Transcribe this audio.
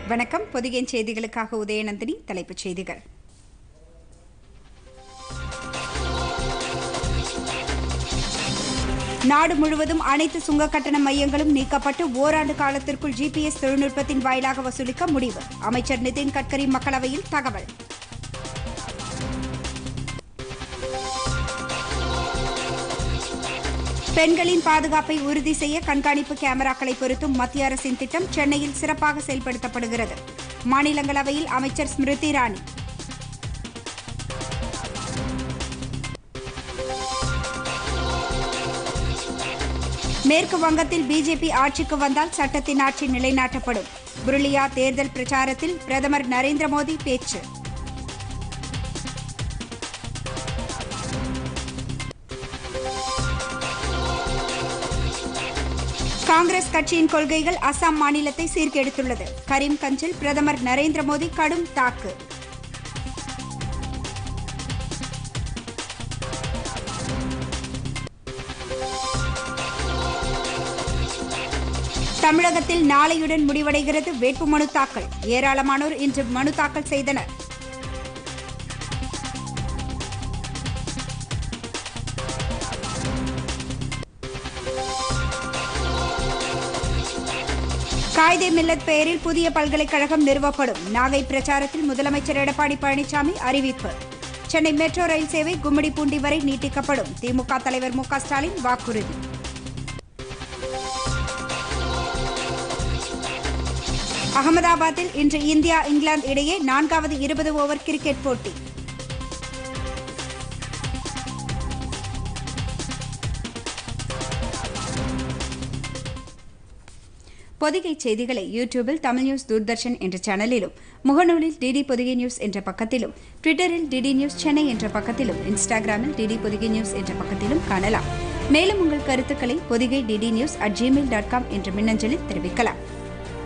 வணக்கம் பொதிகையின் செய்திகளுக்காக உதயநந்தினி தலைப்புச் செய்திகள் நாடு முழுவதும் அனைத்து சுங்க கட்டண மையங்களும் நீக்கப்பட்டு ஓராண்டு காலத்திற்குள் ஜிபிஎஸ் தொழில்நுட்பத்தின் வாயிலாக வசூலிக்க முடிவு அமைச்சர் நிதின் கட்கரி மக்களவையில் தகவல் பெண்களின் பாதுகாப்பை உறுதி செய்ய கண்காணிப்பு கேமராக்களை பொருத்தும் மத்திய அரசின் திட்டம் சென்னையில் சிறப்பாக செயல்படுத்தப்படுகிறது மாநிலங்களவையில் அமைச்சர் ஸ்மிருதி இரானி மேற்கு வங்கத்தில் பிஜேபி ஆட்சிக்கு வந்தால் சட்டத்தின் ஆட்சி நிலைநாட்டப்படும் புருலியா தேர்தல் பிரச்சாரத்தில் பிரதமர் நரேந்திர மோடி பேச்சு காங்கிரஸ் கட்சியின் கொள்கைகள் அசாம் மாநிலத்தை சீர்கெடுத்துள்ளது கரீம்கஞ்சில் பிரதமர் நரேந்திர மோடி கடும் தாக்கு தமிழகத்தில் நாளையுடன் முடிவடைகிறது வேட்புமனு தாக்கல் ஏராளமானோர் இன்று மனு தாக்கல் செய்தனர் காயிதே மில்லத் பெயரில் புதிய பல்கலைக்கழகம் நிறுவப்படும் நாகை பிரச்சாரத்தில் முதலமைச்சர் எடப்பாடி பழனிசாமி அறிவிப்பு சென்னை மெட்ரோ ரயில் சேவை கும்மிடிப்பூண்டி வரை நீட்டிக்கப்படும் திமுக தலைவர் மு க ஸ்டாலின் வாக்குறுதி அகமதாபாத்தில் இன்று இந்தியா இங்கிலாந்து இடையே நான்காவது இருபது ஓவர் கிரிக்கெட் போட்டி பொதிகை செய்திகளை யூடியூபில் தமிழ் நியூஸ் தூர்தர்ஷன் என்ற சேனலிலும் முகநூலில் டிடி பொதிகை நியூஸ் என்ற பக்கத்திலும் ட்விட்டரில் டிடி நியூஸ் சென்னை என்ற பக்கத்திலும் இன்ஸ்டாகிராமில் டிடி பொதிகை நியூஸ் என்ற பக்கத்திலும் காணலாம் மேலும் உங்கள் கருத்துக்களை Podhigai DD news at gmail dot com என்ற மின்னஞ்சலில் தெரிவிக்கலாம்